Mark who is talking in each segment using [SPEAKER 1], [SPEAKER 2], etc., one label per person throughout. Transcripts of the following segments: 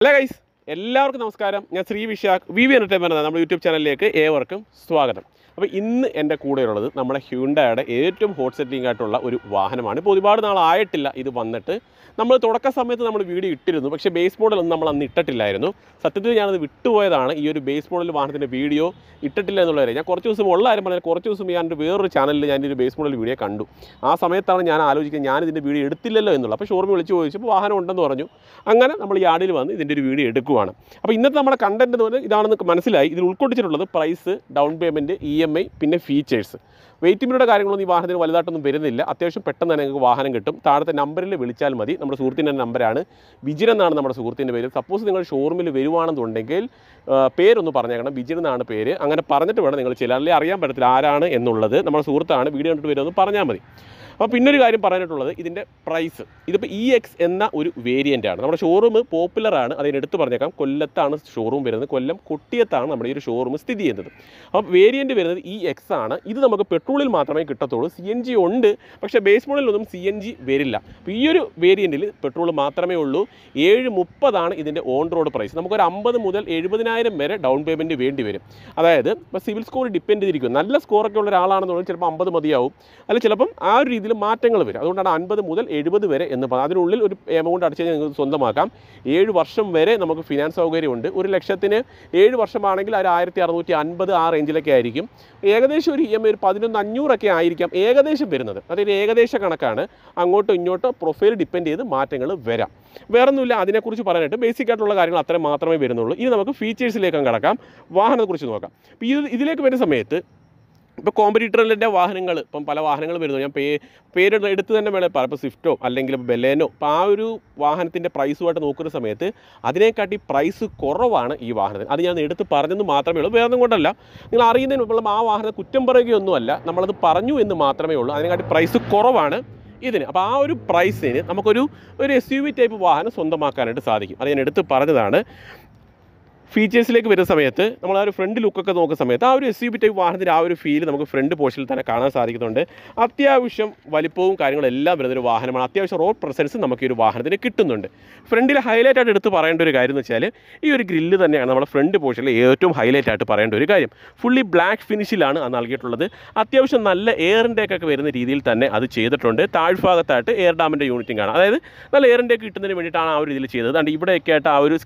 [SPEAKER 1] Hello guys എല്ലാവർക്കും നമസ്കാരം ഞാൻ Sree Vishakh V V entertainment നമ്മുടെ യൂട്യൂബ് ചാനലിലേക്ക് ഏവർക്കും സ്വാഗതം അപ്പോൾ ഇന്ന് എൻ്റെ കൂടെയുള്ളത് നമ്മുടെ ഹ്യുണ്ടായുടെ ഏറ്റവും ഹോട്ട് സെറ്റിംഗ് ആയിട്ടുള്ള ഒരു വാഹനമാണ് ഇപ്പോൾ ഒരുപാട് നാളായിട്ടില്ല ഇത് വന്നിട്ട് നമ്മൾ തുടക്ക സമയത്ത് നമ്മൾ വീഡിയോ ഇട്ടിരുന്നു പക്ഷേ ബേസ് മോഡലൊന്നും നമ്മൾ അന്ന് ഇട്ടിട്ടില്ലായിരുന്നു സത്യത്തിൽ ഞാനത് വിട്ടുപോയതാണ് ഈ ഒരു ബേസ് മോഡൽ വാഹനത്തിൻ്റെ വീഡിയോ ഇട്ടിട്ടില്ല എന്നുള്ള കാര്യം ഞാൻ കുറച്ച് ദിവസം ഉള്ള കാര്യം പറഞ്ഞാൽ കുറച്ച് ദിവസം ഞാൻ ഒരു വേറൊരു ചാനലിൽ ഞാൻ ഈ ഒരു ബേസ് മോഡൽ വീഡിയോ കണ്ടു ആ സമയത്താണ് ഞാൻ ആലോചിക്കുന്നത് ഞാൻ ഇതിൻ്റെ വീഡിയോ എടുത്തില്ലല്ലോ എന്നുള്ളത് അപ്പോൾ ഷോറൂമിൽ വിളിച്ച് ചോദിച്ചപ്പോൾ വാഹനം ഉണ്ടെന്ന് പറഞ്ഞു അങ്ങനെ നമ്മൾ യാർഡിൽ വന്ന് ഇതിൻ്റെ ഒരു വീഡിയോ എടുക്കുവാണ് അപ്പോൾ ഇന്നത്തെ നമ്മുടെ കണ്ടന്റ് എന്ന് പറഞ്ഞാൽ ഇതാണെന്ന് മനസ്സിലായി ഇതിൽ ഉൾക്കൊള്ളിച്ചിട്ടുള്ളത് price down payment E M I പിന്നെ ഫീച്ചേഴ്സ് വെയിറ്റിങ്ങിൻ്റെ കാര്യങ്ങളൊന്നും ഈ വാഹനത്തിന് വലുതായിട്ടൊന്നും വരുന്നില്ല അത്യാവശ്യം പെട്ടെന്ന് തന്നെ നിങ്ങൾക്ക് വാഹനം കിട്ടും താഴത്തെ നമ്പറിൽ വിളിച്ചാൽ മതി നമ്മുടെ സുഹൃത്തിൻ്റെ നമ്പറാണ് വിജിൻ എന്നാണ് നമ്മുടെ സുഹൃത്തിൻ്റെ പേര് സപ്പോസ് നിങ്ങൾ ഷോറൂമിൽ വരുവാണെന്നുണ്ടെങ്കിൽ ആ, പേരൊന്ന് പറഞ്ഞേക്കണം വിജിൻ എന്നാണ് പേര് അങ്ങനെ പറഞ്ഞിട്ട് വേണം നിങ്ങൾ ചില അല്ലെങ്കിൽ അറിയാൻ പറ്റത്തില്ല ആരാണ് എന്നുള്ളത് നമ്മുടെ സുഹൃത്താണ് വീഡിയോ കണ്ടിട്ട് വരുമെന്ന് പറഞ്ഞാൽ മതി അപ്പോൾ പിന്നൊരു കാര്യം പറയാനായിട്ടുള്ളത് ഇതിൻ്റെ പ്രൈസ് ഇതിപ്പോൾ ഇ എക്സ് എന്ന ഒരു വേരിയൻ്റ് ആണ് നമ്മുടെ ഷോറൂം പോപ്പുലറാണ് അതിന് എടുത്ത് പറഞ്ഞേക്കാം കൊല്ലത്താണ് ഷോറൂം വരുന്നത് കൊല്ലം കൊട്ടിയത്താണ് നമ്മുടെ ഈ ഒരു ഷോറൂം സ്ഥിതി ചെയ്യുന്നത് അപ്പോൾ വേരിയൻ്റ് വരുന്നത് ഇ എക്സ് ആണ് ഇത് നമുക്ക് പെട്രോളിൽ മാത്രമേ കിട്ടത്തുള്ളൂ സി എൻ ജി ഉണ്ട് പക്ഷേ ബേസ് മോഡലിലൊന്നും സി എൻ ജി വരില്ല അപ്പോൾ ഈ ഒരു വേരിയൻറ്റിൽ പെട്രോൾ മാത്രമേ ഉള്ളൂ ഏഴ് മുപ്പതാണ് ഇതിൻ്റെ ഓൺ റോഡ് പ്രൈസ് നമുക്കൊരു അമ്പത് മുതൽ എഴുപതിനായിരം വരെ ഡൗൺ പേയ്മെൻറ്റ് വേണ്ടി വരും അതായത് ഇപ്പോൾ സിവിൽ സ്കോർ ഡിപ്പെൻഡ് ചെയ്തിരിക്കും നല്ല സ്കോറൊക്കെ ഉള്ള ഒരാളാണെന്നുണ്ടെങ്കിൽ ചിലപ്പോൾ അമ്പത് മതിയാവും അല്ല ചിലപ്പം ആ ഒരു രീതിയിൽ മാറ്റങ്ങൾ വരും അതുകൊണ്ടാണ് അൻപത് മുതൽ എഴുപത് വരെ എന്ന് പറഞ്ഞാൽ അതിനുള്ളിൽ ഒരു എമൗണ്ട് അടിച്ച് കഴിഞ്ഞാൽ നിങ്ങൾക്ക് സ്വന്തമാക്കാം ഏഴ് വർഷം വരെ നമുക്ക് ഫിനാൻസ് സൗകര്യമുണ്ട് ഒരു ലക്ഷത്തിന് ഏഴ് വർഷമാണെങ്കിൽ ഒരു ആയിരത്തി അറുന്നൂറ്റി അൻപത് ആ റേഞ്ചിലൊക്കെ ആയിരിക്കും ഏകദേശം ഒരു ഇ എം ഐ ഒരു പതിനൊന്ന് അഞ്ഞൂറൊക്കെ ആയിരിക്കാം ഏകദേശം വരുന്നത് അതൊരു ഏകദേശ കണക്കാണ് അങ്ങോട്ടോ ഇങ്ങോട്ടോ പ്രൊഫൈൽ ഡിപ്പെൻഡ് ചെയ്ത് മാറ്റങ്ങൾ വരാം വേറൊന്നുമില്ല അതിനെക്കുറിച്ച് പറയാനായിട്ട് ബേസിക് ആയിട്ടുള്ള കാര്യങ്ങൾ അത്ര മാത്രമേ വരുന്നുള്ളൂ ഇനി നമുക്ക് ഫീച്ചേഴ്സിലേക്ക് കടക്കാം വാഹനത്തെക്കുറിച്ച് നോക്കാം അപ്പോൾ ഇത് ഇതിലേക്ക് വരുന്ന സമയത്ത് ഇപ്പോൾ കോമ്പറ്റീറ്ററിൻ്റെ വാഹനങ്ങൾ ഇപ്പം പല വാഹനങ്ങൾ വരുന്നു ഞാൻ പേ പേര് എടുത്ത് തന്നെ വേണേൽ പറയാം ഇപ്പോൾ സ്വിഫ്റ്റോ അല്ലെങ്കിൽ ബെലേനോ അപ്പോൾ ആ ഒരു വാഹനത്തിൻ്റെ പ്രൈസുമായിട്ട് നോക്കുന്ന സമയത്ത് അതിനെക്കാട്ടി പ്രൈസ് കുറവാണ് ഈ വാഹനത്തിന് അത് ഞാൻ എടുത്ത് പറഞ്ഞെന്ന് മാത്രമേ ഉള്ളൂ വേറെ ഒന്നും കൊണ്ടല്ല നിങ്ങൾ അറിയുന്നതിന് മുമ്പ് ആ വാഹനം കുറ്റം പറയുകയൊന്നുമല്ല നമ്മളത് പറഞ്ഞു എന്ന് മാത്രമേ ഉള്ളൂ അതിനെക്കാട്ടി പ്രൈസ് കുറവാണ് ഇതിന് അപ്പോൾ ആ ഒരു പ്രൈസിന് നമുക്കൊരു ഒരു എസ് യു വി ടൈപ്പ് വാഹനം സ്വന്തമാക്കാനായിട്ട് സാധിക്കും അത് ഞാൻ എടുത്ത് പറഞ്ഞതാണ് ഫീച്ചേഴ്സിലേക്ക് വരുന്ന സമയത്ത് നമ്മൾ ആ ഒരു ഫ്രണ്ട് ലുക്കൊക്കെ നോക്കുന്ന സമയത്ത് ആ ഒരു എസ് യു ബി ടൈപ്പ് വാഹനത്തിൻ്റെ ആ ഒരു ഫീൽ നമുക്ക് ഫ്രണ്ട് പോർഷനിൽ തന്നെ കാണാൻ സാധിക്കുന്നുണ്ട് അത്യാവശ്യം വലിപ്പവും കാര്യങ്ങളും എല്ലാം വരുന്ന ഒരു വാഹനമാണ് അത്യാവശ്യം റോഡ് പ്രസൻസ് നമുക്ക് ഈ ഒരു വാഹനത്തിന് കിട്ടുന്നുണ്ട് ഫ്രണ്ടിൽ ഹൈലൈറ്റ് ആയിട്ട് എടുത്ത് പറയേണ്ട ഒരു കാര്യം എന്ന് വെച്ചാൽ ഈ ഒരു ഗ്രില്ല് തന്നെയാണ് നമ്മുടെ ഫ്രണ്ട് പോർഷനിൽ ഏറ്റവും ഹൈലൈറ്റ് ആയിട്ട് പറയേണ്ട ഒരു കാര്യം ഫുള്ളി ബ്ലാക്ക് ഫിനിഷിലാണ് അത് നൽകിയിട്ടുള്ളത് അത്യാവശ്യം നല്ല എയർ ഇൻടേക്ക് വരുന്ന രീതിയിൽ തന്നെ അത് ചെയ്തിട്ടുണ്ട് താഴ്ഭാഗത്തായിട്ട് എയർ ഡാമിൻ്റെ യൂണിറ്റിംഗ് ആണ് അതായത് നല്ല എയർ ഇൻടേക്ക് കിട്ടുന്നതിന് വേണ്ടിയിട്ടാണ് ആ ഒരു രീതിയിൽ ചെയ്തത് അതുകൊണ്ട് ഇവിടെയൊക്കെ ആയിട്ട് ആ ഒരു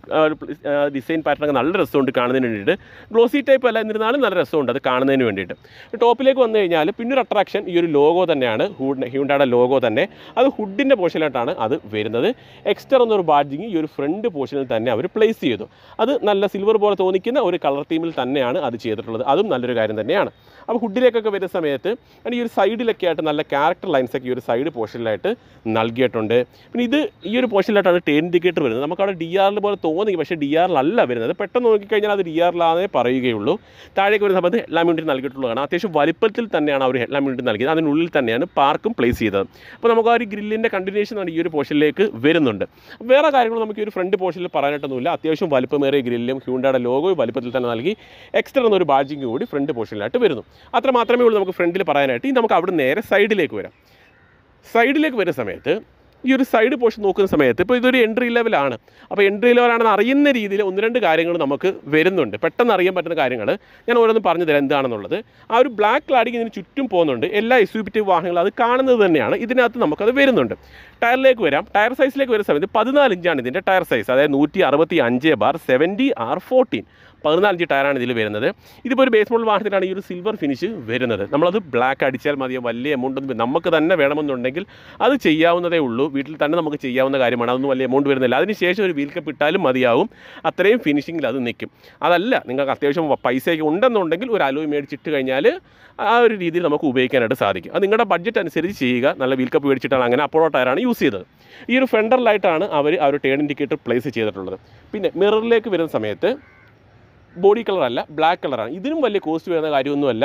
[SPEAKER 1] ഡിസൈൻ പാറ്റേൺ നല്ല രസമുണ്ട് കാണുന്നതിന് വേണ്ടിയിട്ട് ഗ്ലോസി ടൈപ്പ് അല്ല എന്നിരുന്നാലും നല്ല രസമുണ്ട് അത് കാണുന്നതിന് വേണ്ടിയിട്ട് ടോപ്പിലേക്ക് വന്നു കഴിഞ്ഞാൽ പിന്നൊരു അട്രാക്ഷൻ ഈ ഒരു ലോഗോ തന്നെയാണ് ഹൂഡ് ഹ്യൂണ്ടായുടെ ലോഗോ തന്നെ അത് ഹുഡിൻ്റെ പോർഷനിലായിട്ടാണ് അത് വരുന്നത് എക്സ്റ്റർ എന്നൊരു ബാഡ്ജിങ് ഈ ഒരു ഫ്രണ്ട് പോർഷനിൽ തന്നെ അവർ പ്ലേസ് ചെയ്തു അത് നല്ല സിൽവർ പോലെ തോന്നിക്കുന്ന ഒരു കളർ തീമിൽ തന്നെയാണ് അത് ചെയ്തിട്ടുള്ളത് അതും നല്ലൊരു കാര്യം തന്നെയാണ് അപ്പോൾ ഹുഡിലേക്കൊക്കെ വരുന്ന സമയത്ത് അതിന് ഈ ഒരു സൈഡിലൊക്കെ ആയിട്ട് നല്ല ക്യാരക്ടർ ലൈൻസൊക്കെ ഈ ഒരു സൈഡ് പോർഷനിലായിട്ട് നൽകിയിട്ടുണ്ട് പിന്നെ ഇത് ഈ ഒരു പോർഷനിലായിട്ടാണ് ടേൺ ഇൻഡിക്കേറ്റർ വരുന്നത് നമുക്കവിടെ ഡി ആറിൽ പോലെ തോന്നി പക്ഷേ ഡി ആറിലല്ല വരുന്നത് പെട്ടെന്ന് നോക്കിക്കഴിഞ്ഞാൽ അത് ഡി ആറിലാണേ പറയുകയുള്ളൂ താഴേക്ക് വരുന്ന സമയത്ത് ഹെഡ്ലാം യൂണിറ്റ് നൽകിയിട്ടുള്ളതാണ് അത്യാവശ്യം വലിപ്പത്തിൽ തന്നെയാണ് ആ ഒരു ഹെഡ്ലാം യൂണിറ്റ് നൽകിയത് അതിനുള്ളിൽ തന്നെയാണ് പാർക്കും പ്ലേസ് ചെയ്തത് അപ്പോൾ നമുക്ക് ആ ഒരു ഗ്രില്ലിൻ്റെ കണ്ടിന്യൂഷൻ ആണ് ഈ ഒരു പോർഷനിലേക്ക് വരുന്നുണ്ട് വേറെ കാര്യങ്ങൾ നമുക്ക് ഈ ഒരു ഫ്രണ്ട് പോർഷനിൽ പറയാനായിട്ടൊന്നുമില്ല അത്യാവശ്യം വലിപ്പമേറിയ ഗ്രില്ലും ഹ്യൂണ്ടയുടെ ലോഗോ വലിപ്പത്തിൽ തന്നെ നൽകി എക്സ്ട്രാ എന്നൊരു ബാഡ്ജിങ് കൂടി ഫ്രണ്ട് പോർഷനിലായിട്ട് വരുന്നു അത്ര മാത്രമേ ഉള്ളൂ നമുക്ക് ഫ്രണ്ടിൽ പറയാനായിട്ട് ഇനി നമുക്ക് അവിടെ നേരെ സൈഡിലേക്ക് വരാം സൈഡിലേക്ക് വരുന്ന സമയത്ത് ഈ ഒരു സൈഡ് പോർഷൻ നോക്കുന്ന സമയത്ത് ഇപ്പോൾ ഇതൊരു എൻട്രി ലെവലാണ് അപ്പോൾ എൻട്രി ലെവലാണെന്ന് അറിയുന്ന രീതിയിൽ ഒന്ന് രണ്ട് കാര്യങ്ങൾ നമുക്ക് വരുന്നുണ്ട് പെട്ടെന്ന് അറിയാൻ പറ്റുന്ന കാര്യങ്ങൾ ഞാൻ ഓരോന്നും പറഞ്ഞു തരാം എന്താണെന്നുള്ളത് ആ ഒരു ബ്ലാക്ക് ക്ലാഡിങ് ഇതിന് ചുറ്റും പോകുന്നുണ്ട് എല്ലാ എസ് വാഹനങ്ങളും അത് കാണുന്നത് തന്നെയാണ് ഇതിനകത്ത് നമുക്കത് വരുന്നുണ്ട് ടയറിലേക്ക് വരാം ടയർ സൈസിലേക്ക് വരുന്ന സമയത്ത് പതിനാല് ഇഞ്ചാണ് ഇതിൻ്റെ ടയർ സൈസ് അതായത് നൂറ്റി അറുപത്തി അഞ്ച് ബാർ സെവൻറ്റി ആർ ഫോർട്ടീൻ പതിനാലഞ്ച് ടയറാണ് ഇതിൽ വരുന്നത് ഇതിപ്പോൾ ഒരു ബേസ് മോഡൽ വാഹനത്തിലാണ് ഈ ഒരു സിൽവർ ഫിനിഷ് വരുന്നത് നമ്മളത് ബ്ലാക്ക് അടിച്ചാൽ മതിയോ വലിയ എമൗണ്ട് ഒന്നും നമുക്ക് തന്നെ വേണമെന്നുണ്ടെങ്കിൽ അത് ചെയ്യാവുന്നതേ ഉള്ളൂ വീട്ടിൽ തന്നെ നമുക്ക് ചെയ്യാവുന്ന കാര്യമാണ് അതൊന്നും വലിയ എമൗണ്ട് വരുന്നില്ല അതിനുശേഷം ഒരു വീൽ കപ്പ് ഇട്ടാലും മതിയാവും അത്രയും ഫിനിഷിങ്ങിൽ അത് നിൽക്കും അതല്ല നിങ്ങൾക്ക് അത്യാവശ്യം പൈസയൊക്കെ ഉണ്ടെന്നുണ്ടെങ്കിൽ ഒരു അലോയ് മേടിച്ചിട്ട് കഴിഞ്ഞാൽ ആ ഒരു രീതിയിൽ നമുക്ക് ഉപയോഗിക്കാനായിട്ട് സാധിക്കും അത് നിങ്ങളുടെ ബഡ്ജറ്റ് അനുസരിച്ച് ചെയ്യുക നല്ല വീൽ കപ്പ് മേടിച്ചിട്ടാണ് അങ്ങനെ അപ്പോഴോ ടയറാണ് യൂസ് ചെയ്തത് ഈ ഒരു ഫെൻഡറിലായിട്ടാണ് അവർ ആ ഒരു ടേൺ ഇൻഡിക്കേറ്റർ പ്ലേസ് ചെയ്തിട്ടുള്ളത് പിന്നെ മിററിലേക്ക് വരുന്ന സമയത്ത് ബോഡി കളറല്ല ബ്ലാക്ക് കളറാണ് ഇതിനും വലിയ കോസ്റ്റ് വരുന്ന കാര്യമൊന്നുമല്ല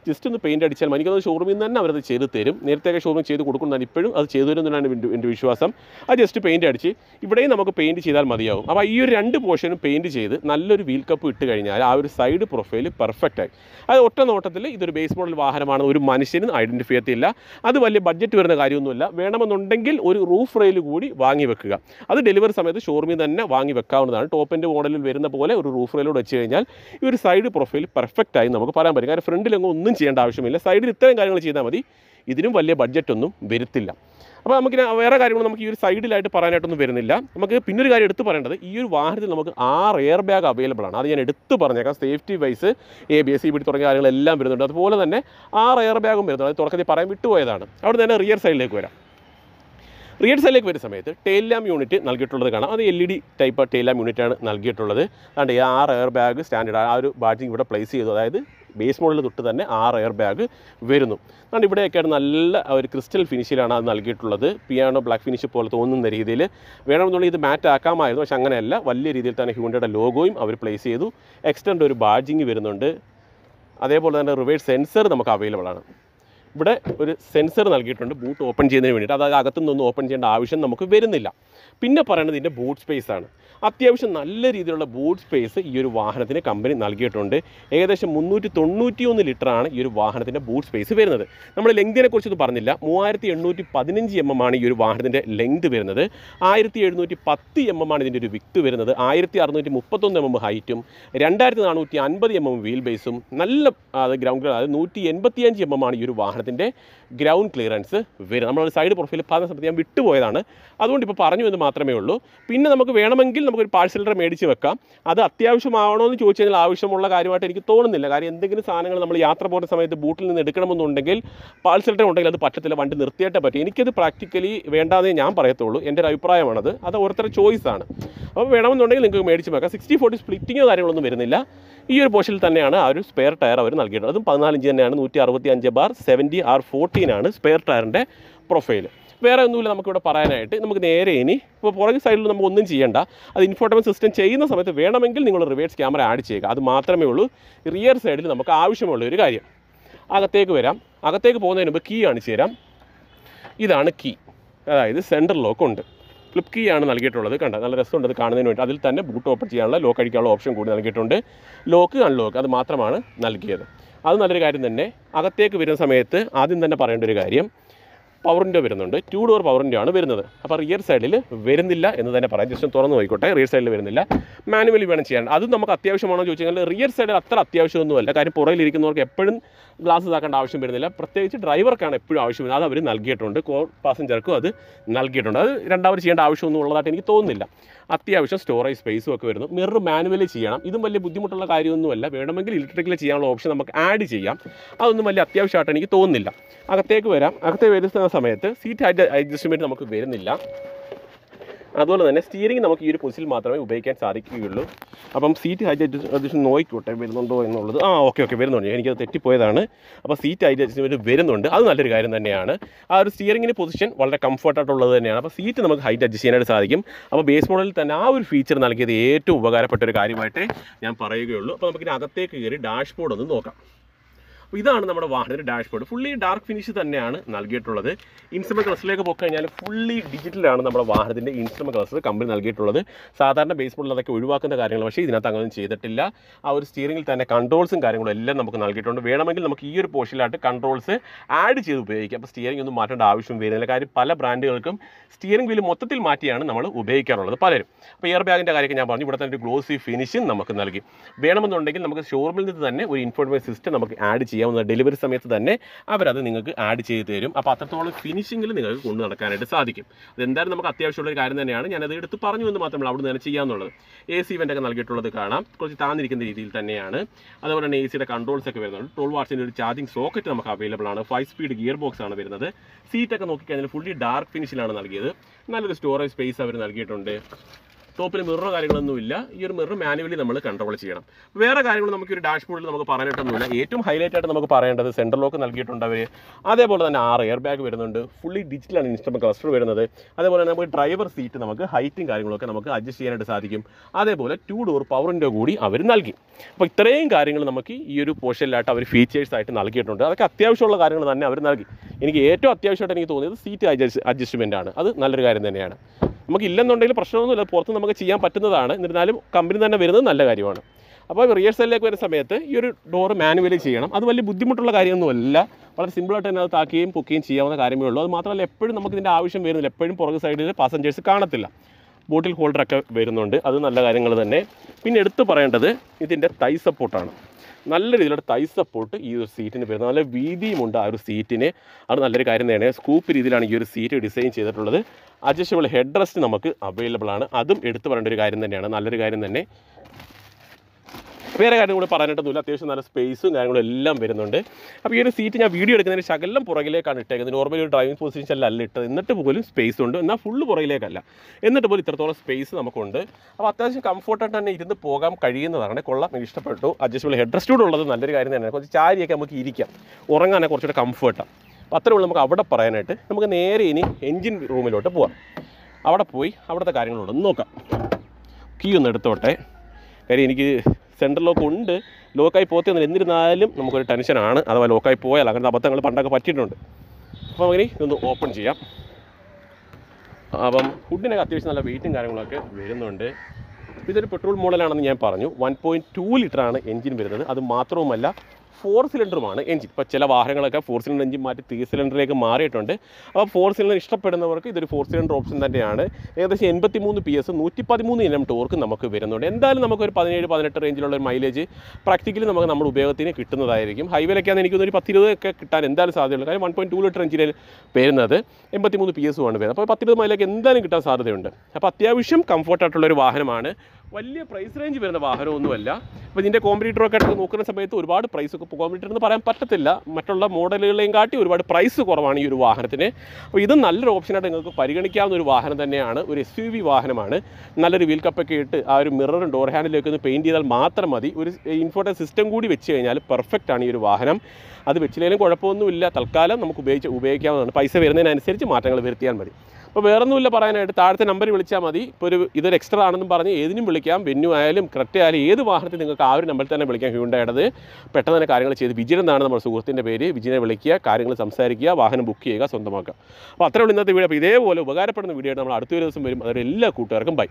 [SPEAKER 1] ജസ്റ്റ് ഒന്ന് പെയിൻറ്റ് അടിച്ചാൽ മതി. എനിക്കത് ഷോറൂമിൽ നിന്ന് തന്നെ അവരത് ചെയ്ത് തരും നേരത്തെയൊക്കെ ഷോറൂം ചെയ്ത് കൊടുക്കുന്നതാണ് ഇപ്പോഴും അത് ചെയ്തു തരുന്നതാണ് എൻ്റെ എൻ്റെ വിശ്വാസം അത് ജസ്റ്റ് പെയിൻറ്റ് അടിച്ച് ഇവിടെയും നമുക്ക് പെയിൻറ്റ് ചെയ്താൽ മതിയാവും അപ്പോൾ ഈ ഒരു രണ്ട് പോർഷനും പെയിൻറ്റ് ചെയ്ത് നല്ലൊരു വീൽ കപ്പ് ഇട്ട് കഴിഞ്ഞാൽ ആ ഒരു സൈഡ് പ്രൊഫൈൽ പെർഫെക്റ്റ് ആയി അത് ഒറ്റ നോട്ടത്തിൽ ഇതൊരു ബേസ് മോഡൽ വാഹനമാണ് ഒരു മനുഷ്യനും ഐഡൻറ്റിഫൈ ചെയ്യത്തില്ല അത് വലിയ ബഡ്ജറ്റ് വരുന്ന കാര്യമൊന്നുമില്ല വേണമെന്നുണ്ടെങ്കിൽ ഒരു റൂഫ് റെയിൽ കൂടി വാങ്ങി വെക്കുക അത് ഡെലിവറി സമയത്ത് ഷോറൂമിൽ തന്നെ വാങ്ങി വെക്കാവുന്നതാണ് ടോപ്പിൻ്റെ മോഡലിൽ വരുന്ന പോലെ ഒരു റൂഫ് റെയിലൂടെ വെച്ച് കഴിഞ്ഞാൽ ഈ ഒരു സൈഡ് പ്രൊഫൈൽ പെർഫെക്റ്റ് ആയി നമുക്ക് പറയാൻ പറ്റും കാരണം ഫ്രണ്ടിലെങ്ങും ഒന്നും ചെയ്യേണ്ട ആവശ്യമില്ല സൈഡിൽ ഇത്രയും കാര്യങ്ങൾ ചെയ്താൽ മതി ഇതിനും വലിയ ബഡ്ജറ്റ് ഒന്നും വരത്തില്ല അപ്പോൾ നമുക്ക് ഇനി വേറെ കാര്യങ്ങൾ നമുക്ക് ഈ ഒരു സൈഡിലായിട്ട് പറയാനായിട്ടൊന്നും വരുന്നില്ല നമുക്ക് പിന്നൊരു കാര്യം എടുത്ത് പറയേണ്ടത് ഈ ഒരു വാഹനത്തിൽ നമുക്ക് ആറ് എയർ ബാഗ് അവൈലബിൾ ആണ് അത് ഞാൻ എടുത്ത് പറഞ്ഞേക്കാം safety wise A B S C B തുടങ്ങിയ കാര്യങ്ങളെല്ലാം വരുന്നുണ്ട് അതുപോലെ തന്നെ ആറ് എയർ ബാഗും വരുന്നുണ്ട് അത് തുടക്കത്തിൽ പറയാൻ വിട്ടുപോയതാണ് അവിടെ തന്നെ റിയർ സൈഡിലേക്ക് വരാം റിയർ സൈഡിലേക്ക് വരുന്ന സമയത്ത് ടെയിൽ ലാം യൂണിറ്റ് നൽകിയിട്ടുള്ളത് കാണാം അത് L E D type tail lamp യൂണിറ്റാണ് നൽകിയിട്ടുള്ളത് അതുകൊണ്ട് ഈ ആറ് എയർ ബാഗ് സ്റ്റാൻഡേർഡ് ആ ഒരു ബാറ്റിംഗ് ഇവിടെ പ്ലേസ് ചെയ്തു അതായത് ബേസ് മോഡലിൽ തൊട്ട് തന്നെ ആറ് എയർ ബാഗ് വരുന്നു അതുകൊണ്ട് ഇവിടെയൊക്കെയാണ് നല്ല ഒരു ക്രിസ്റ്റൽ ഫിനിഷിലാണ് അത് നൽകിയിട്ടുള്ളത് പിയാനോ ബ്ലാക്ക് ഫിനിഷ് പോലെ തോന്നുന്ന രീതിയിൽ വേണമെന്നുണ്ടെങ്കിൽ ഇത് മാറ്റ് ആക്കാമായിരുന്നു പക്ഷെ അങ്ങനെയല്ല വലിയ രീതിയിൽ തന്നെ ഹ്യൂണ്ടയുടെ ലോഗോയും അവർ പ്ലേസ് ചെയ്തു എക്സ്റ്റൻഡ് ഒരു ബാഡ്ജിങ് വരുന്നുണ്ട് അതേപോലെ തന്നെ റിവേഴ്സ് സെൻസർ നമുക്ക് അവൈലബിൾ ആണ് ഇവിടെ ഒരു സെൻസർ നൽകിയിട്ടുണ്ട് ബൂട്ട് ഓപ്പൺ ചെയ്യുന്നതിന് വേണ്ടിയിട്ട് അതായത് അകത്തു നിന്നൊന്നും ഓപ്പൺ ചെയ്യേണ്ട ആവശ്യം നമുക്ക് വരുന്നില്ല പിന്നെ പറയുന്നത് ഇതിൻ്റെ ബൂട്ട് സ്പേസ് ആണ് അത്യാവശ്യം നല്ല രീതിയിലുള്ള ബൂട്ട് സ്പേസ് ഈ ഒരു വാഹനത്തിന് കമ്പനി നൽകിയിട്ടുണ്ട് ഏകദേശം മുന്നൂറ്റി തൊണ്ണൂറ്റി ഒന്ന് ലിറ്ററാണ് ഈ ഒരു വാഹനത്തിൻ്റെ ബൂട്ട് സ്പേസ് വരുന്നത് നമ്മൾ ലെങ്തിനെ കുറിച്ചൊന്നും പറഞ്ഞില്ല മൂവായിരത്തി എണ്ണൂറ്റി പതിനഞ്ച് എം എം ആണ് ഈ ഒരു വാഹനത്തിൻ്റെ ലെങ്ത് വരുന്നത് ആയിരത്തി എഴുന്നൂറ്റി പത്ത് എം എം ആണ് ഇതിൻ്റെ ഒരു വിക്ത് വരുന്നത് ആയിരത്തി അറുന്നൂറ്റി മുപ്പത്തൊന്ന് എം എം ഹൈറ്റും രണ്ടായിരത്തി നാനൂറ്റി അൻപത് എം എം വീൽ ബേസും നല്ല അത് ഗ്രൗണ്ട് അതായത് നൂറ്റി എൺപത്തിയഞ്ച് എം എം ആണ് ഈ ഒരു വാഹനത്തിൻ്റെ ഗ്രൗണ്ട് ക്ലിയറൻസ് വരും നമ്മളൊരു സൈഡ് പ്രൊഫൈൽ പറഞ്ഞ സമയത്ത് ഞാൻ വിട്ടുപോയതാണ് അതുകൊണ്ട് ഇപ്പോൾ പറഞ്ഞു എന്ന് മാത്രമേ ഉള്ളൂ പിന്നെ നമുക്ക് വേണമെങ്കിൽ നമുക്കൊരു പാഴ്സലർ മേടിച്ച് വെക്കാം അത് അത്യാവശ്യമാണോ എന്ന് ചോദിച്ചു കഴിഞ്ഞാൽ ആവശ്യമുള്ള കാര്യമായിട്ട് എനിക്ക് തോന്നുന്നില്ല കാര്യം എന്തെങ്കിലും സാധനങ്ങൾ നമ്മൾ യാത്ര പോകുന്ന സമയത്ത് ബൂട്ടിൽ നിന്ന് എടുക്കണമെന്നുണ്ടെങ്കിൽ പാഴ്സലർ ഉണ്ടെങ്കിൽ അത് പറ്റത്തില്ല വണ്ടി നിർത്തിയിട്ടേ പറ്റും എനിക്കത് പ്രാക്ടിക്കലി വേണ്ടാന്നേ ഞാൻ പറയത്തുള്ളൂ എൻ്റെ ഒരു അഭിപ്രായമാണത് അത് ഓരോരുത്തരുടെ ചോയ്സാണ് അപ്പോൾ വേണമെന്നുണ്ടെങ്കിൽ നിങ്ങൾക്ക് മേടിച്ച് വെക്കാം സിക്സ്റ്റി ഫോർട്ടി സ്പ്ലിറ്റിങ്ങോ കാര്യങ്ങളൊന്നും വരുന്നില്ല ഈ ഒരു പോർഷനിൽ തന്നെയാണ് ആ ഒരു സ്പെയർ ടയർ അവർ നൽകിയിട്ടുള്ളത് അതും പതിനാലിഞ്ച് തന്നെയാണ് നൂറ്റി അറുപത്തി അഞ്ച് ബാർ സെവൻറ്റി ആർ ഫോർട്ടീൻ ആണ് സ്പെയർ ടയറിൻ്റെ പ്രൊഫൈൽ വേറെ ഒന്നുമില്ല നമുക്കിവിടെ പറയാനായിട്ട് നമുക്ക് നേരെ ഇനി ഇപ്പോൾ പുറകെ സൈഡിൽ നമുക്ക് ഒന്നും ചെയ്യേണ്ട അത് ഇൻഫോർട്ടമെൻറ്റ് സിസ്റ്റം ചെയ്യുന്ന സമയത്ത് വേണമെങ്കിൽ നിങ്ങൾ റിവേഴ്സ് ക്യാമറ ആഡ് ചെയ്യുക അത് മാത്രമേ ഉള്ളൂ റിയർ സൈഡിൽ നമുക്ക് ആവശ്യമുള്ള ഒരു കാര്യം അകത്തേക്ക് വരാം അകത്തേക്ക് പോകുന്നതിന് മുമ്പ് കീ കാണിച്ചു തരാം ഇതാണ് കീ അതായത് സെൻറ്റർ ലോക്ക് ഉണ്ട് ഫ്ലിപ്പ് കീ ആണ് നൽകിയിട്ടുള്ളത് കണ്ട നല്ല രസമുണ്ട് അത് കാണുന്നതിന് വേണ്ടി അതിൽ തന്നെ ബൂട്ട് ഓപ്പൺ ചെയ്യാനുള്ള ലോക്ക് അടിക്കാനുള്ള ഓപ്ഷൻ കൂടി നൽകിയിട്ടുണ്ട് ലോക്ക് അൺലോക്ക് അത് മാത്രമാണ് നൽകിയത് അത് നല്ലൊരു കാര്യം തന്നെ അകത്തേക്ക് വരുന്ന സമയത്ത് ആദ്യം തന്നെ പറയേണ്ട ഒരു കാര്യം പവറിൻ്റെ വരുന്നുണ്ട് ടു ഡോർ പവറിൻ്റെ ആണ് വരുന്നത് അപ്പോൾ റിയർ സൈഡിൽ വരുന്നില്ല എന്ന് തന്നെ പറയാം ജസ്റ്റ് ഒന്ന് തുറന്ന് നോക്കിക്കോട്ടെ റിയർ സൈഡിൽ വരുന്നില്ല മാനുവലി വേണം ചെയ്യാൻ അത് നമുക്ക് അത്യാവശ്യമാണോ എന്ന് ചോദിച്ചു കഴിഞ്ഞാൽ റിയർ സൈഡിൽ അത്ര അത്യാവശ്യമൊന്നുമല്ല കാര്യം പുറകിലിരിക്കുന്നവർക്ക് എപ്പോഴും ഗ്ലാസ് ഇതാക്കേണ്ട ആവശ്യം വരുന്നില്ല പ്രത്യേകിച്ച് ഡ്രൈവർക്കാണ് എപ്പോഴും ആവശ്യം വരുന്നത് അത് അവർ നൽകിയിട്ടുണ്ട് കോ പാസഞ്ചർക്കും അത് നൽകിയിട്ടുണ്ട് അത് രണ്ടാമത് ചെയ്യേണ്ട ആവശ്യമൊന്നും ഉള്ളതായിട്ട് എനിക്ക് തോന്നുന്നില്ല അത്യാവശ്യം സ്റ്റോറേജ് സ്പേസും ഒക്കെ വരുന്നു മിറർ മാനുവലി ചെയ്യണം ഇതും വലിയ ബുദ്ധിമുട്ടുള്ള കാര്യമൊന്നുമല്ല വേണമെങ്കിൽ ഇലക്ട്രിക്കലി ചെയ്യാനുള്ള ഓപ്ഷൻ നമുക്ക് ആഡ് ചെയ്യാം അതൊന്നും വലിയ അത്യാവശ്യമായിട്ട് എനിക്ക് തോന്നുന്നില്ല അകത്തേക്ക് വരാം അകത്തേക്ക് വരുന്ന സമയത്ത് സീറ്റ് അഡ്ജസ്റ്റ്മെൻറ്റ് നമുക്ക് വരുന്നില്ല അതുപോലെ തന്നെ സ്റ്റിയറിംഗ് നമുക്ക് ഈ ഒരു പൊസിഷനിൽ മാത്രമേ ഉപയോഗിക്കാൻ സാധിക്കുകയുള്ളൂ അപ്പം സീറ്റ് ഹൈറ്റ് അഡ്ജസ്റ്റ് നോക്കിക്കോട്ടെ വരുന്നുണ്ടോ എന്നുള്ളത് ആ ഓക്കെ ഓക്കെ വരുന്നുണ്ട് എനിക്കത് തെറ്റിപ്പോയതാണ് അപ്പോൾ സീറ്റ് ഹൈറ്റ് അഡ്ജസ്റ്റ്മെൻറ്റ് വരുന്നുണ്ട് അത് നല്ലൊരു കാര്യം തന്നെയാണ് ആ ഒരു സ്റ്റിയറിംഗിന് പൊസിഷൻ വളരെ കംഫർട്ടായിട്ടുള്ളത് തന്നെയാണ് അപ്പോൾ സീറ്റ് നമുക്ക് ഹൈറ്റ് അഡ്ജസ്റ്റ് ചെയ്യാനായിട്ട് സാധിക്കും അപ്പോൾ ബേസ് മോഡലിൽ തന്നെ ആ ഒരു ഫീച്ചർ നൽകിയത് ഏറ്റവും ഉപകാരപ്പെട്ട ഒരു കാര്യമായിട്ട് ഞാൻ പറയുകയുള്ളൂ അപ്പോൾ നമുക്കിനി അകത്തേക്ക് കയറി ഡാഷ്ബോർഡ് ഒന്ന് നോക്കാം അപ്പോൾ ഇതാണ് നമ്മുടെ വാഹനത്തിൻ്റെ ഡാഷ്ബോർഡ് ഫുള്ളി ഡാർക്ക് ഫിനിഷ് തന്നെയാണ് നൽകിയിട്ടുള്ളത് ഇൻസ്ട്രുമെൻറ്റ് ക്ലസ്റ്ററിലേക്ക് പോയി കഴിഞ്ഞാൽ ഫുള്ളി ഡിജിറ്റലാണ് നമ്മുടെ വാഹനത്തിൻ്റെ ഇൻസ്ട്രുമെൻറ്റ് ക്ലസ്റ്റർ കമ്പനി നൽകിയിട്ടുള്ളത് സാധാരണ ബേസ് മോഡൽ അതൊക്കെ ഒഴിവാക്കുന്ന കാര്യങ്ങൾ പക്ഷേ ഇതിനകത്ത് അങ്ങനെ ചെയ്തിട്ടില്ല ആ ഒരു സ്റ്റിയറിംഗിൽ തന്നെ കൺട്രോൾസും കാര്യങ്ങളും എല്ലാം നമുക്ക് നൽകിയിട്ടുണ്ട് വേണമെങ്കിൽ നമുക്ക് ഈ ഒരു പോർഷനിലായിട്ട് കൺട്രോൾസ് ആഡ് ചെയ്ത് ഉപയോഗിക്കാം അപ്പോൾ സ്റ്റിയറിംഗ് ഒന്നും മാറ്റേണ്ട ആവശ്യം വരുന്നില്ല കാര്യം പല ബ്രാൻഡുകൾക്കും സ്റ്റിയറിംഗ് വീല് മൊത്തത്തിൽ മാറ്റിയാണ് നമ്മൾ ഉപയോഗിക്കാറുള്ളത് പലരും അപ്പോൾ എയർ ബാഗിൻ്റെ കാര്യമൊക്കെ ഞാൻ പറഞ്ഞു ഇവിടെ തന്നെ ഒരു ഗ്ലോസി ഫിനിഷും നമുക്ക് നൽകി വേണമെന്നുണ്ടെങ്കിൽ നമുക്ക് ഷോറൂമിൽ നിന്ന് തന്നെ ഒരു ഇൻഫോർമേഷൻ സിസ്റ്റം നമുക്ക് ആഡ് ചെയ്യാവുന്ന ഡെലിവറി സമയത്ത് തന്നെ അവരത് നിങ്ങൾക്ക് ആഡ് ചെയ്ത് തരും അപ്പോൾ അത്രത്തോളം ഫിനിഷിങ്ങിൽ നിങ്ങൾക്ക് കൊണ്ടു നടക്കാനായിട്ട് സാധിക്കും അതെന്തായാലും നമുക്ക് അത്യാവശ്യമുള്ള ഒരു കാര്യം തന്നെയാണ് ഞാനത് എടുത്ത് പറഞ്ഞു എന്ന് മാത്രമല്ല അവിടെ നിന്ന് തന്നെ ചെയ്യാമെന്നുള്ളത് എ സി ഇവൻ്റ് ഒക്കെ നൽകിയിട്ടുള്ളത് കാണാം കുറച്ച് താന്നിരിക്കുന്ന രീതിയിൽ തന്നെയാണ് അതുപോലെ തന്നെ എ സിയുടെ കൺട്രോൾസ് ഒക്കെ വരുന്നുണ്ട് ടോൾ വാട്സിൻ്റെ ഒരു ചാർജിങ് സോക്കറ്റ് നമുക്ക് അവൈലബിൾ ആണ് ഫൈവ് സ്പീഡ് ഗിയർ ബോക്സ് ആണ് വരുന്നത് സീറ്റൊക്കെ നോക്കിക്കഴിഞ്ഞാൽ ഫുള്ളി ഡാർക്ക് ഫിനിഷിലാണ് നൽകിയത് നല്ലൊരു സ്റ്റോറേജ് സ്പേസ് അവർ നൽകിയിട്ടുണ്ട് ടോപ്പിൽ മിററോ കാര്യങ്ങളൊന്നും ഇല്ല ഈ ഒരു മിറർ മാനുവലി നമ്മൾ കൺട്രോൾ ചെയ്യണം വേറെ കാര്യങ്ങൾ നമുക്ക് ഒരു ഡാഷ്ബോർഡിൽ നമുക്ക് പറയാനായിട്ടൊന്നുമില്ല ഏറ്റവും ഹൈലൈറ്റ് ആയിട്ട് നമുക്ക് പറയേണ്ടത് സെൻട്രൽ ലോക്ക് നൽകിയിട്ടുണ്ട് അവർ അതേപോലെ തന്നെ ആറ് എയർ ബാഗ് വരുന്നുണ്ട് ഫുള്ളി ഡിജിറ്റലാണ് ഇൻസ്ട്രുമെന്റ് ക്ലസ്റ്റർ വരുന്നത് അതേപോലെ തന്നെ നമുക്ക് ഡ്രൈവർ സീറ്റ് നമുക്ക് ഹൈറ്റും കാര്യങ്ങളൊക്കെ നമുക്ക് അഡ്ജസ്റ്റ് ചെയ്യാനായിട്ട് സാധിക്കും അതേപോലെ ടു ഡോർ പവറിൻ്റെ കൂടി അവർ നൽകി അപ്പോൾ ഇത്രയും കാര്യങ്ങൾ നമുക്ക് ഈ ഒരു പോർഷനിലായിട്ട് അവർ ഫീച്ചേഴ്സ് ആയിട്ട് നൽകിയിട്ടുണ്ട് അതൊക്കെ അത്യാവശ്യമുള്ള കാര്യങ്ങൾ തന്നെ അവർ നൽകി എനിക്ക് ഏറ്റവും അത്യാവശ്യമായിട്ട് എനിക്ക് തോന്നിയത് സീറ്റ് അഡ്ജസ്റ്റ്മെൻ്റ് ആണ് അത് നല്ലൊരു കാര്യം തന്നെയാണ് നമുക്ക് ഇല്ലെന്നുണ്ടെങ്കിൽ പ്രശ്നമൊന്നുമില്ല പുറത്ത് നമുക്ക് ചെയ്യാൻ പറ്റുന്നതാണ് എന്നിരുന്നാലും കമ്പനി തന്നെ വരുന്നത് നല്ല കാര്യമാണ് അപ്പോൾ റിയർ സൈഡിലേക്ക് വരുന്ന സമയത്ത് ഈ ഒരു ഡോർ മാനുവലി ചെയ്യണം അത് വലിയ ബുദ്ധിമുട്ടുള്ള കാര്യമൊന്നുമല്ല വളരെ സിമ്പിളായിട്ട് തന്നെ അത് താക്കുകയും പൊക്കുകയും ചെയ്യാവുന്ന കാര്യമേ ഉള്ളൂ അത് മാത്രമല്ല എപ്പോഴും നമുക്ക് ഇതിൻ്റെ ആവശ്യം വരുന്നില്ല എപ്പോഴും പുറകു സൈഡിൽ പാസഞ്ചേഴ്സ് കാണത്തില്ല ബോട്ടിൽ ഹോൾഡറൊക്കെ വരുന്നുണ്ട് അത് നല്ല കാര്യങ്ങൾ തന്നെ പിന്നെ എടുത്തു പറയേണ്ടത് ഇതിൻ്റെ തൈ സപ്പോർട്ടാണ് നല്ല രീതിയിലുള്ള തൈ സപ്പോർട്ട് ഈ ഒരു സീറ്റിന് വരുന്നത് നല്ല വീതിയുമുണ്ട് ആ ഒരു സീറ്റിന് അത് നല്ലൊരു കാര്യം തന്നെയാണ് സ്കൂപ്പ് രീതിയിലാണ് ഈ ഒരു സീറ്റ് ഡിസൈൻ ചെയ്തിട്ടുള്ളത് അഡ്ജസ്റ്റബിൾ ഹെഡ് റെസ്റ്റ് നമുക്ക് അവൈലബിൾ ആണ് അതും എടുത്തു പറയേണ്ട ഒരു കാര്യം തന്നെയാണ് നല്ലൊരു കാര്യം തന്നെ വേറെ കാര്യം കൂടി പറയാനായിട്ടൊന്നുമില്ല അത്യാവശ്യം നല്ല സ്പേസും കാര്യങ്ങളും എല്ലാം വരുന്നുണ്ട് അപ്പോൾ ഈ ഒരു സീറ്റ് ഞാൻ വീഡിയോ എടുക്കുന്നതിന് ശകലം പുറകിലേക്കാണ് ഇട്ടേക്കുന്നത് നോർമലി ഒരു ഡ്രൈവിംഗ് പൊസിഷനിലല്ല ഇട്ടത് എന്നിട്ട് പോലും സ്പേസ് ഉണ്ട് എന്നാൽ ഫുള്ള് പുറകിലേക്കല്ല എന്നിട്ട് പോലും ഇത്രത്തോളം സ്പേസ് നമുക്കുണ്ട് അപ്പോൾ അത്യാവശ്യം കംഫർട്ടായിട്ട് തന്നെ ഇരുന്ന് പോകാൻ കഴിയുന്നതാണ് കൊള്ളാം എനിക്ക് ഇഷ്ടപ്പെട്ടു അഡ്ജസ്റ്റബിൾ ഹെഡ് റെസ്റ്റ് കൂടെ ഉള്ളത് നല്ലൊരു കാര്യം തന്നെയാണ് കുറച്ച് ചാരിയൊക്കെ നമുക്ക് ഇരിക്കാം ഉറങ്ങാനൊക്കെ കുറച്ചുകൂടെ കംഫർട്ടാണ് അപ്പോൾ അത്രേ ഉള്ളൂ നമുക്ക് അവിടെ പറയാനായിട്ട് നമുക്ക് നേരെ ഇനി എൻജിൻ റൂമിലോട്ട് പോവാം അവിടെ പോയി അവിടുത്തെ കാര്യങ്ങളോടൊന്ന് നോക്കാം കീ ഒന്ന് എടുത്തോട്ടെ കാര്യം എനിക്ക് സെൻട്രൽ ലോക്ക് ഉണ്ട് ലോക്കായി പോകത്തൊന്നും എന്നിരുന്നാലും നമുക്കൊരു ടെൻഷനാണ് അഥവാ ലോക്കായി പോയാൽ അങ്ങനത്തെ അബദ്ധങ്ങൾ പണ്ടൊക്കെ പറ്റിയിട്ടുണ്ട് അപ്പോൾ അങ്ങനെ ഇതൊന്ന് ഓപ്പൺ ചെയ്യാം അപ്പം ഫുഡിനൊക്കെ അത്യാവശ്യം നല്ല വെയിറ്റും കാര്യങ്ങളൊക്കെ വരുന്നുണ്ട് ഇതൊരു പെട്രോൾ മോഡലാണെന്ന് ഞാൻ പറഞ്ഞു വൺ പോയിൻറ്റ് ടു ലിറ്ററാണ് എഞ്ചിൻ വരുന്നത് അത് മാത്രവുമല്ല ഫോർ സിലിണ്ടറുമാണ് എഞ്ചിൻ ഇപ്പോൾ ചില വാഹനങ്ങളൊക്കെ ഫോർ സിലിണ്ടർ എഞ്ചിൻ മാറ്റി ത്രീ സിലിണ്ടറിലേക്ക് മാറിയിട്ടുണ്ട് അപ്പോൾ ഫോർ സിലിണ്ടർ ഇഷ്ടപ്പെടുന്നവർക്ക് ഇതൊരു ഫോർ സിലിണ്ടർ ഓപ്ഷൻ തന്നെയാണ് ഏകദേശം എൺപത്തി മൂന്ന് പി എസ് നൂറ്റി പതിമൂന്ന് ഇനം ടോർക്ക് നമുക്ക് വരുന്നുണ്ട് എന്തായാലും നമുക്കൊരു പതിനേഴ് പതിനെട്ട് റേഞ്ചിലുള്ള ഒരു മൈലേജ് പ്രാക്ടിക്കലി നമുക്ക് നമ്മുടെ ഉപയോഗത്തിന് കിട്ടുന്നതായിരിക്കും ഹൈവേയിലൊക്കെയാണ് എനിക്കൊരു പത്തിരുപത് ഒക്കെ കിട്ടാൻ എന്തായാലും സാധ്യതയുള്ളൂ കാര്യം വൺ പോയിൻറ്റ് ടു ലിറ്റർ എഞ്ചിനിൽ വരുന്നത് എൺപത്തി മൂന്ന് പി എസ് ആണ് വരുന്നത് അപ്പോൾ പത്തിരുപത് മൈലേക്ക് എന്തായാലും കിട്ടാൻ സാധ്യതയുണ്ട് അപ്പോൾ അത്യാവശ്യം കംഫർട്ടായിട്ടുള്ള ഒരു വാഹനമാണ് വലിയ പ്രൈസ് റേഞ്ച് വരുന്ന വാഹനമൊന്നുമല്ല അപ്പോൾ ഇതിൻ്റെ കോമ്പറ്റീറ്ററൊക്കെ എടുത്ത് നോക്കുന്ന സമയത്ത് ഒരുപാട് പ്രൈസ് ഒക്കെ കോമ്പറ്റീറ്റർ എന്ന് പറയാൻ പറ്റത്തില്ല മറ്റുള്ള മോഡലുകളെയും കാട്ടി ഒരുപാട് പ്രൈസ് കുറവാണ് ഈ ഒരു വാഹനത്തിന് അപ്പോൾ ഇത് നല്ലൊരു ഓപ്ഷനായിട്ട് നിങ്ങൾക്ക് പരിഗണിക്കാവുന്ന ഒരു വാഹനം തന്നെയാണ് ഒരു എസ് യു വി വാഹനമാണ് നല്ലൊരു വീൽ കപ്പൊക്കെ ഇട്ട് ആ ഒരു മിററും ഡോർ ഹാൻഡിലൊക്കെ ഒന്ന് പെയിൻറ്റ് ചെയ്താൽ മാത്രം മതി ഒരു ഇൻഫോർട്ടൻ സിസ്റ്റം കൂടി വെച്ച് കഴിഞ്ഞാൽ പെർഫെക്റ്റ് ആണ് ഈ ഒരു വാഹനം അത് വെച്ചില്ലെങ്കിലും കുഴപ്പമൊന്നുമില്ല തൽക്കാലം നമുക്ക് ഉപയോഗിച്ച് ഉപയോഗിക്കാവുന്നതാണ് പൈസ വരുന്നതിനനുസരിച്ച് മാറ്റങ്ങൾ വരുത്തിയാൽ മതി അപ്പോൾ വേറൊന്നുമില്ല പറയാനായിട്ട് താഴത്തെ നമ്പർ വിളിച്ചാൽ മതി ഇപ്പോൾ ഒരു ഇതൊരു എക്സ്ട്രാ ആണെന്നും പറഞ്ഞ് ഏതിനും വിളിക്കാം വെന്യു ആയാലും കറക്റ്റ് ആയാലും ഏത് വാഹനത്തിൽ നിങ്ങൾക്ക് ആ ഒരു നമ്പറിൽ തന്നെ വിളിക്കാം ഹ്യൂണ്ടായിടത് പെട്ടെന്ന് തന്നെ കാര്യങ്ങൾ ചെയ്ത് വിജിൻ എന്നാണ് നമ്മുടെ സുഹൃത്തിൻ്റെ പേര് വിജിനെ വിളിക്കുക കാര്യങ്ങൾ സംസാരിക്കുക വാഹനം ബുക്ക് ചെയ്യുക സ്വന്തമാക്കുക അപ്പോൾ അത്രയുള്ള ഇന്നത്തെ വീഡിയോ അപ്പോൾ ഇതേപോലെ ഉപകാരപ്പെടുന്ന വീഡിയോ ആയിട്ട് നമ്മൾ അടുത്ത ഒരു ദിവസം വരും അതൊരു എല്ലാ കൂട്ടുകാർക്കും ബൈ